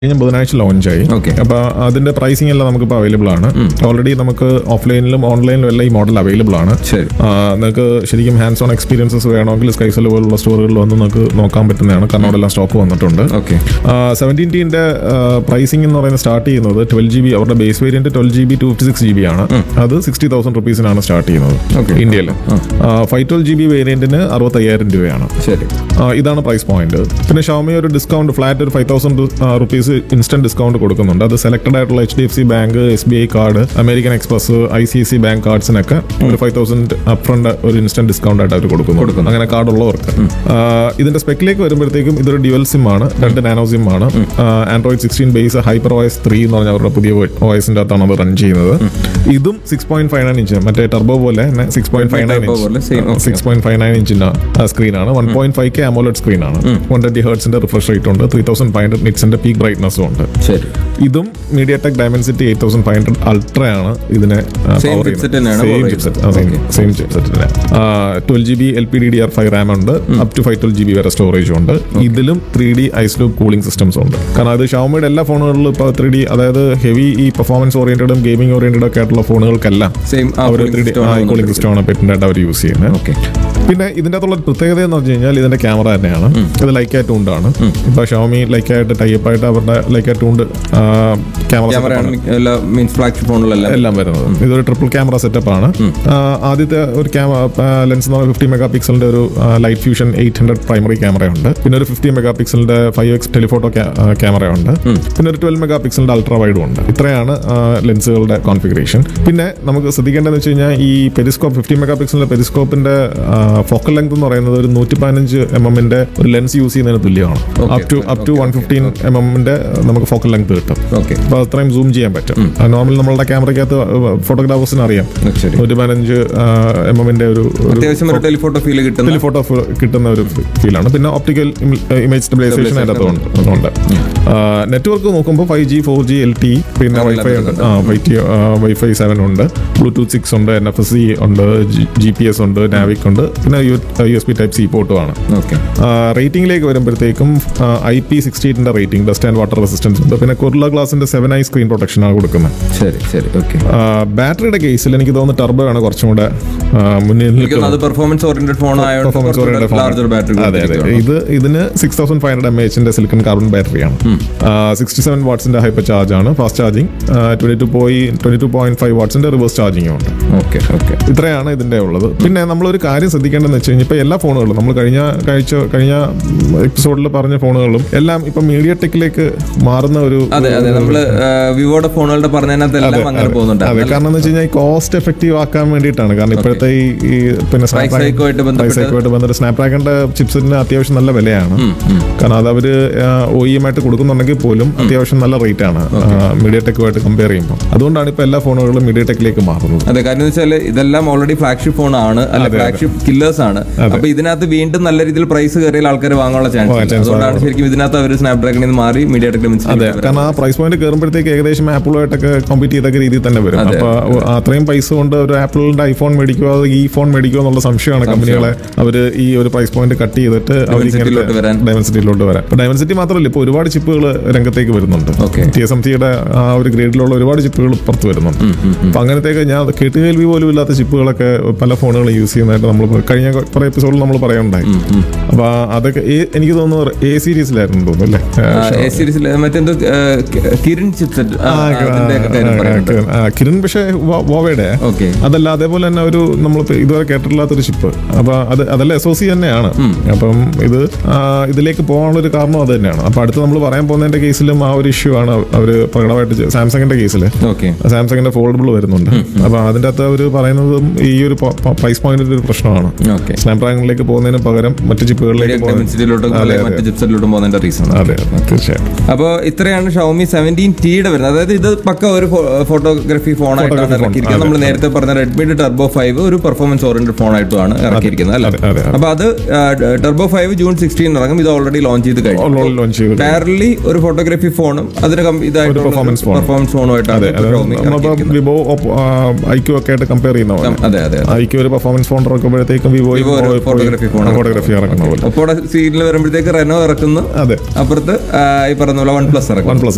കഴിഞ്ഞ ബുധനാഴ്ച ലോഞ്ച് ആയി Okay. അപ്പൊ അതിന്റെ പ്രൈസിംഗ് എല്ലാം നമുക്കിപ്പോൾ അവൈലബിൾ ആണ് ഓൾറെഡി നമുക്ക് ഓഫ്ലൈനിലും ഓൺലൈനിലും എല്ലാം ഈ മോഡൽ അവൈലബിൾ ആണ് ശരി ആ, നിങ്ങൾക്ക് ശരിക്കും ഹാൻഡ്സ് ഓൺ എക്സ്പീരിയൻസസ് വേണമെങ്കിൽ സ്കൈസൽ പോലുള്ള സ്റ്റോറുകളിൽ വന്ന് നമുക്ക് നോക്കാൻ പറ്റുന്നതാണ് കാരണം അവിടെ എല്ലാം സ്റ്റോക്ക് വന്നിട്ടുണ്ട് ഓക്കെ സെവൻറ്റീൻ ടീൻ്റെ പ്രൈസിംഗ് എന്ന് പറയുന്നത് സ്റ്റാർട്ട് ചെയ്യുന്നത് ട്വൽവ് ജി ബി അവരുടെ base variant twelve G B two fifty six G B ആണ് അത് സിക്സ്റ്റി തൗസൻഡ് റുപ്പീസിനാണ് സ്റ്റാർട്ട് ചെയ്യുന്നത് Okay. ഇന്ത്യയിൽ ഫൈവ് ട്വൽവ് ജി ബി വേരിയന്റിന് അറുപത്തയ്യായിരം രൂപയാണ് ശരി ആ, ഇതാണ് പ്രൈസ് പോയിന്റ് പിന്നെ ഷോമി ഒരു ഡിസ്കൗണ്ട് ഫ്ലാറ്റ് ഒരു five thousand rupees instant discount കൊടുക്കുന്നുണ്ട് അത് സെലക്ടഡ് ആയിട്ടുള്ള H D F C bank S B I card American Express I C C bank കാർഡ്സിനൊക്കെ ഒരു ഫൈവ് തൗസൻഡ് അപ്രണ്ട് ഒരു ഇൻസ്റ്റന്റ് ഡിസ്കൗണ്ട് ആയിട്ട് അവർ കൊടുക്കുന്നു അങ്ങനെ കാർഡ് ഉള്ളവർക്ക് ആ, ഇതിന്റെ സ്പെക്കിലേക്ക് വരുമ്പോഴത്തേക്കും ഇതൊരു ഡ്യുവൽ സിം ആണ് രണ്ട് നാനോ സിം ആണ് Android sixteen base hyper voice three എന്ന് പറഞ്ഞ അവരുടെ പുതിയ വോയിസിന്റെ അകത്താണ് അത് റൺ ചെയ്യുന്നത് ഇതും six point five nine inch മറ്റേ ടർബോ പോലെ six point five nine Turbo പോലെ same, okay. Six point five nine ഇഞ്ചിന്റെ സ്ക്രീനാണ് one point five K AMOLED സ്ക്രീനാണ് വൺ ട്വന്റി ഹേർട്സിന്റെ റിഫ്രഷ് റേറ്റ് ഉണ്ട് ത്രീ തൗസൻഡ് ഫൈവ് ഹൺഡ്രഡ് നിറ്റ്സിന്റെ പീക്ക് ബ്രൈറ്റ്നസ്സും ഉണ്ട് ശരി ഇതും MediaTek Dimensity eight thousand five hundred ultra ആണ് ഇതിനെ Same chipset തന്നെയാണ് power ചെയ്യുന്നത്. Same chipset twelve G B L P D D R five RAM ഉണ്ട് up to five twelve G B വരെ സ്റ്റോറേജ് ഉണ്ട് ഇതിലും three D IceLoop cooling systems ഉണ്ട് കാരണം അത് ഷവമിയുടെ എല്ലാ ഫോണുകളിലും ഇപ്പോൾ ത്രീ ഡി അതായത് ഹെവി ഈ പെർഫോമൻസ് ഓറിയന്റഡും ഗെയിമിംഗ് ഓറിയന്റഡ് ഒക്കെ ആയിട്ടുള്ള ഫോണുകൾക്കെല്ലാം സെയിം അവർ ത്രീ ഡി കൂളിംഗ് സിസ്റ്റമാണ് പെറ്റിനായിട്ട് അവർ യൂസ് ചെയ്യുന്നത് ഓക്കെ പിന്നെ ഇതിന്റെ അകത്തുള്ള പ്രത്യേകത എന്ന് വെച്ച് കഴിഞ്ഞാൽ ഇതിന്റെ ക്യാമറ തന്നെയാണ് ഇത് ലൈക്ക ടൂണ്ടാണ് ഇപ്പൊ ഷോമി ലൈക്കായിട്ട് ടൈപ്പ് ആയിട്ട് അവരുടെ ലൈക്ക ടൂണ്ട് ക്യാമറ ക്യാമറ എല്ലാ മീൻസ് ഫ്ലാഗ്ഷിപ്പ് ഫോണുകളെല്ലാം എല്ലാം വരുന്നത് ഇതൊരു ട്രിപ്പിൾ ക്യാമറ സെറ്റപ്പ് ആണ് ആ, ആദ്യത്തെ ഒരു ക്യാമറ ലെൻസ് എന്ന് പറയുന്നത് ഫിഫ്റ്റി മെഗാ പിക്സലിന്റെ ഒരു light fusion eight hundred primary camera ഉണ്ട് പിന്നെ ഒരു ഫിഫ്റ്റി മെഗാ പിക്സലിന്റെ ഫൈവ് എക്സ് ടെലിഫോട്ടോ ക്യാമറ ഉണ്ട് പിന്നെ ഒരു ട്വൽവ് മെഗാ പിക്സലിന്റെ അൾട്രാ വൈഡും ഉണ്ട് ഇത്രയാണ് ആ, ലെൻസുകളുടെ കോൺഫിഗറേഷൻ പിന്നെ നമുക്ക് ശ്രദ്ധിക്കേണ്ടതെന്ന് വെച്ച് കഴിഞ്ഞാൽ ഈ പെരിസ്കോപ്പ് ഫിഫ്റ്റി മെഗാ പിക്സലിന്റെ പെരിസ്കോപ്പിന്റെ ഫോക്കൽ ലെങ്ത് എന്ന് പറയുന്നത് ഒരു നൂറ്റി പതിനഞ്ച് എം എമ്മിന്റെ ഒരു ലെൻസ് യൂസ് ചെയ്യുന്നതിന് തുല്യമാണ് Okay. Up to up to one fifteen M എമ്മിന്റെ നമുക്ക് ഫോക്കൽ ലെങ്ത് കിട്ടും ഓക്കെ അപ്പൊ അത്രയും സൂം ചെയ്യാൻ പറ്റും നോർമൽ നമ്മളുടെ ക്യാമറയ്ക്കകത്ത് ഫോട്ടോഗ്രാഫേഴ്സിന് അറിയാം ശരി ഒരു പതിനഞ്ച് എം എമ്മിന്റെ ഒരു ഒരു അത്യാവശ്യം ഒരു ടെലിഫോട്ടോ ഫീൽ കിട്ടുന്ന ടെലിഫോട്ടോ കിട്ടുന്ന ഒരു ഫീലാണ് പിന്നെ ഒപ്റ്റിക്കൽ ഇമേജ് സ്റ്റെബിലൈസേഷൻ അതിൻ്റെ അകത്തുണ്ട് ഉണ്ട് നെറ്റ്വർക്ക് നോക്കുമ്പോൾ five G four G L T പിന്നെ വൈഫൈ ഉണ്ട് ആ വൈറ്റി വൈഫൈ സെവൻ ഉണ്ട് ബ്ലൂടൂത്ത് സിക്സ് ഉണ്ട് എൻ എഫ് എസ് സി ഉണ്ട് ജി പി എസ് ഉണ്ട് നാവിക് ഉണ്ട് പിന്നെ U S P type C പോർട്ടും ആണ് ഓക്കെ റേറ്റിംഗിലേക്ക് വരുമ്പോഴത്തേക്കും ഐ പി സിക്സ്റ്റി എയ്റ്റിന്റെ rating dust and water resistance ഉണ്ട് പിന്നെ കൊറില്ല ഗ്ലാസിന്റെ സെവൻ ഐ സ്ക്രീൻ പ്രൊട്ടക്ഷൻ ആണ് കൊടുക്കുന്നത് ശരി ശരി ഓക്കെ ബാറ്ററിയുടെ കേസിൽ എനിക്ക് തോന്നുന്നു ടർബോ ആണ് കുറച്ചും കൂടെ ആ, മുന്നിൽ എനിക്ക് നിൽക്കുന്നത് അത് പെർഫോമൻസ് ഓറിയന്റഡ് ഫോൺ പെർഫോമൻസ് ആയതുകൊണ്ട് ലാർജർ ബാറ്ററി അതെ അതെ ഇത് ഇതിന് six thousand five hundred M എച്ചിന്റെ സിലിക്കൺ കാർബൺ ബാറ്ററിയാണ് സിക്സ്റ്റി സെവൻ വാട്ട്സിന്റെ ഹൈപ്പർ ചാർജ് ആണ് ഫാസ്റ്റ് ചാർജിങ് ട്വന്റി ടു പോയി ട്വന്റി ടു പോയിന്റ് ഫൈവ് വാട്ട്സിന്റെ റിവേഴ്സ് ചാർജിങ്ങും ഉണ്ട് ഓക്കെ ഓക്കെ ഇത്രയാണ് ഇതിന്റെ ഉള്ളത് പിന്നെ നമ്മളൊരു കാര്യം ശ്രദ്ധിക്കേണ്ടതെന്ന് വെച്ച് കഴിഞ്ഞാൽ ഇപ്പൊ എല്ലാ ഫോണുകളും നമ്മൾ കഴിഞ്ഞ കാഴ്ച കഴിഞ്ഞ എപ്പിസോഡിൽ പറഞ്ഞ ഫോണുകളും എല്ലാം ഇപ്പൊ മീഡിയ ടെക്കിലേക്ക് മാറുന്ന ഒരു അതെ അതെ നമ്മള് വിവോയുടെ ഫോണുകളുടെ പറഞ്ഞതിനകത്തെല്ലാം അങ്ങനെ പോകുന്നുണ്ട് അതെ കാരണം എന്ന് വെച്ച് കഴിഞ്ഞാൽ കോസ്റ്റ് എഫക്റ്റീവ് ആക്കാൻ വേണ്ടിയിട്ടാണ് കാരണം ഇപ്പോഴത്തെ ഈ ഈ പിന്നെ Price hike ആയിട്ട് ബന്ധപ്പെട്ട് പ്രൈസ് ഹൈക്കുമായിട്ട് ബന്ധപ്പെട്ട് സ്നാപ്ഡ്രാഗണിന്റെ ചിപ്സിന് അത്യാവശ്യം നല്ല വിലയാണ് കാരണം അത് അവര് ഒ ഇ എം ആയിട്ട് കൊടുക്കുന്നുണ്ടെങ്കിൽ പോലും അത്യാവശ്യം നല്ല റേറ്റ് ആണ് മീഡിയ ടെക്കുമായിട്ട് കമ്പയർ ചെയ്യുമ്പോൾ അതുകൊണ്ടാണ് ഇപ്പൊ എല്ലാ ഫോണുകളും മീഡിയ ടെക്കിലേക്ക് മാറുന്നത് അതെ കാര്യം എന്ന് വെച്ചാൽ ഇതെല്ലാം ഓൾറെഡി ഫ്ലാഗ്ഷിപ്പ് ഫോൺ ആണ് അല്ല ഫ്ലാഗ്ഷിപ്പ് കില്ലേഴ്സ് ആണ് അപ്പൊ ഇതിനകത്ത് വീണ്ടും നല്ല രീതിയിൽ പ്രൈസ് കയറിയാൽ ആൾക്കാർ വാങ്ങാനുള്ള ചാൻസ് chance അതുകൊണ്ടാണ് ശരിക്കും ഇതിനകത്ത് അവർ സ്നാപ്ഡ്രാഗണിൽ നിന്ന് മാറി മീഡിയ അതെ കാരണം ആ പ്രൈസ് പോയിന്റ് കയറുമ്പോഴത്തേക്ക് ഏകദേശം ആപ്പിളുമായിട്ടൊക്കെ കോമ്പീറ്റ് ചെയ്തൊക്കെ രീതിയിൽ തന്നെ വരും അപ്പൊ അത്രയും പൈസ കൊണ്ട് ഒരു ആപ്പിളിന്റെ ഐഫോൺ മേടിക്കുമോ അത് ഈ ഫോൺ മേടിക്കുമോ എന്നുള്ള സംശയമാണ് കമ്പനികളെ അവര് ഈ ഒരു പ്രൈസ് പോയിന്റ് കട്ട് ചെയ്തിട്ട് അവർ Dimensity-യിലോട്ട് വരാൻ. ഡയമൻസിറ്റിയിലോട്ട് വരാം ഡയമൻസിറ്റി മാത്രമല്ല ഇപ്പൊ ഒരുപാട് ചിപ്പുകൾ രംഗത്തേക്ക് വരുന്നുണ്ട് Okay. ടി എസ് എം സിയുടെ ആ ഒരു ഗ്രേഡിലുള്ള ഒരുപാട് ചിപ്പുകൾ പുറത്ത് വരുന്നുണ്ട് അപ്പൊ അങ്ങനത്തേക്ക് ഞാൻ കേട്ടുകേൾവി പോലും ഇല്ലാത്ത ചിപ്പുകളൊക്കെ പല ഫോണുകളും യൂസ് ചെയ്യുന്നതായിട്ട് നമ്മൾ കഴിഞ്ഞ കുറെ എപ്പിസോഡിൽ നമ്മൾ പറയുണ്ടായി അപ്പൊ അതൊക്കെ ഏ- എനിക്ക് തോന്നുന്നു എ സീരീസിലായിരുന്നു തോന്നുന്നു അല്ലേ എ സീരീസിൽ മറ്റെന്തോ ആ, കിരിൻ ചിപ്സെറ്റ് അതിന്റെ ഒക്കെ കാര്യം പറയുന്നുണ്ട് ആ, കിരൺ പക്ഷേ വോവയുടെ ഓക്കെ അതല്ല അതേപോലെ തന്നെ ഒരു നമ്മൾ ഇതുവരെ കേട്ടിട്ടില്ലാത്തൊരു ഷിപ്പ് അപ്പൊ അത് അതല്ല എസ് ഒ സി തന്നെയാണ് അപ്പം ഇത് ആ, ഇതിലേക്ക് പോകാനുള്ള ഒരു കാരണം അത് തന്നെയാണ് അപ്പൊ അടുത്ത് നമ്മൾ പറയാൻ പോകുന്നതിന്റെ കേസിലും ആ ഒരു ഇഷ്യൂ ആണ് അവര് പ്രകടമായിട്ട് ചെ- സാംസങ്ങിന്റെ കേസിൽ ഓക്കെ സാംസങ്ങിന്റെ ഫോൾഡബിൾ വരുന്നുണ്ട് അപ്പൊ അതിന്റെ അകത്ത് അവർ പറയുന്നതും ഈ ഒരു പ്രൈസ് പോയിന്റിന്റെ ഒരു പ്രശ്നമാണ് ഓക്കെ സ്നാപ്ഡ്രാഗണിലേക്ക് പോകുന്നതിന് പകരം മറ്റ് ചിപ്പുകളിലേക്ക് പോകുന്നത് ഡെമൻസിറ്റിയിലോട്ടും അതെ, അതെ. മറ്റ് ചിപ്സെറ്റിലോട്ടും പോകുന്നതിന്റെ റീസൺ അതെ തീർച്ചയായും അപ്പോൾ ഇത്രയാണ് ഷവമി സെവൻറ്റീൻ ടിയുടെ വരുന്നത് അതായത് ഇത് പക്ക ഒരു ഫോട്ടോഗ്രാഫി ഫോണായിട്ടാണ് Photography phone. ഇറക്കിയിരിക്കുന്നത് നമ്മൾ നേരത്തെ പറഞ്ഞ റെഡ്മിയുടെ ടർബോ ഫൈവ് ഒരു പെർഫോമൻസ് ഓറിയന്റഡ് ഫോണായിട്ടുമാണ് ഇറക്കിയിരിക്കുന്നത് അല്ലേ അതെ അതെ അപ്പൊ അത് ടർബോ ഫൈവ് ജൂൺ സിക്സ്റ്റീൻ ഇറങ്ങും ഇത് ഓൾറെഡി ലോഞ്ച് ചെയ്ത് കഴിഞ്ഞു ഓൾറെഡി ലോഞ്ച് ചെയ്തു പാരലി ഒരു ഫോട്ടോഗ്രാഫി ഫോണും അതിന് കം- ഇതായിട്ടുള്ള ഒരു performance phone. പെർഫോമൻസ് ഫോണുമായിട്ടാണ് അതെ ഇപ്പോൾ Xiaomi നമ്മളിപ്പോ ഇറക്കിയിരിക്കുന്നത്. വിവോ ഐക്യു ഒക്കെ ആയിട്ട് കമ്പയർ ചെയ്യുന്ന പോലെ അതെ അതെ അതെ ഐക്യു ഒരു പെർഫോമൻസ് ഫോൺ ഇറക്കുമ്പോഴത്തേക്കും വിവോ Vivo ഒരു photography phone ആണ്. ഫോട്ടോഗ്രാഫി ഇറക്കുന്ന പോലെ അപ്പോൾ സീരിയൽ വരുമ്പോഴത്തേക്ക് റെനോ ഇറക്കുന്നു അതെ അപ്പുറത്ത് ആ, ഈ പറഞ്ഞ പോലെ വൺ പ്ലസ് ഇറക്കും വൺ പ്ലസ്